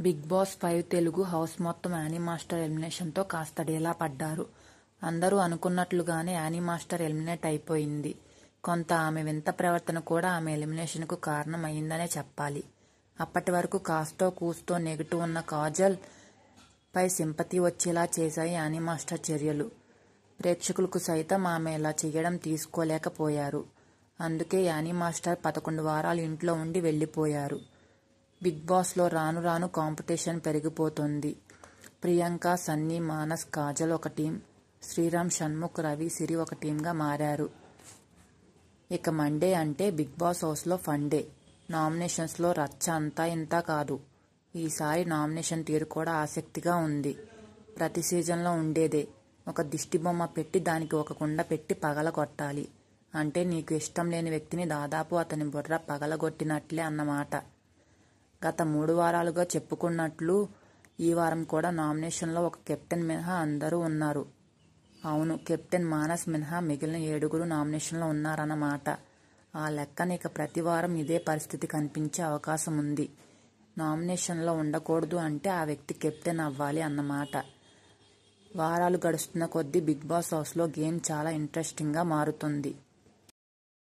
big Boss five Telugu house మొత్తం Anee master ఎలిమినేషన్తో కాస్త డీలా పడ్డారు అందరూ అనుకున్నట్లుగానే యానీ మాస్టర్ ఎలిమినేట్ అయిపోయింది కొంత ఆమె వింత ప్రవర్తన కూడా ఆమె ఎలిమినేషన్కు కారణం అయిందనే చెప్పాలి అప్పటి వరకు కాస్తో కూస్తో నెగిటివ్ ఉన్న కాజల్ పై సింపతి వచ్చేలా చేశాయి యానీ మాస్టర్ చర్యలు ప్రేక్షకులకు సైతం ఆమె ఇలా చేయడం తీసుకోలేకపోయారు అందుకే యానీ మాస్టర్ పదకొండు వారాలు ఇంట్లో ఉండి వెళ్లిపోయారు బిగ్ బాస్లో రాను రాను కాంపిటీషన్ పెరిగిపోతుంది ప్రియాంక సన్నీ మానస్ కాజల్ ఒక టీం శ్రీరామ్ షణ్ముఖ్ రవి సిరి ఒక టీంగా మారారు ఇక మండే అంటే బిగ్ బాస్ హౌస్లో ఫన్ డే నామినేషన్స్లో రచ్చ అంతా ఇంతా కాదు ఈసారి నామినేషన్ తీరు కూడా ఆసక్తిగా ఉంది ప్రతి సీజన్లో ఉండేదే ఒక దిష్టి బొమ్మ పెట్టి దానికి ఒక కుండ పెట్టి పగల కొట్టాలి అంటే నీకు ఇష్టం లేని వ్యక్తిని దాదాపు అతని బుర్ర పగలగొట్టినట్లే అన్నమాట గత మూడు వారాలుగా చెప్పుకున్నట్లు ఈ వారం కూడా నామినేషన్లో ఒక కెప్టెన్ మినహా అందరూ ఉన్నారు అవును కెప్టెన్ మానస్ మినహా మిగిలిన ఏడుగురు నామినేషన్లో ఉన్నారన్నమాట ఆ లెక్కన ఇక ప్రతి వారం ఇదే పరిస్థితి కనిపించే అవకాశం ఉంది నామినేషన్లో ఉండకూడదు అంటే ఆ వ్యక్తి కెప్టెన్ అవ్వాలి అన్నమాట వారాలు గడుస్తున్న కొద్దీ బిగ్ బాస్ హౌస్లో గేమ్ చాలా ఇంట్రెస్టింగ్గా మారుతుంది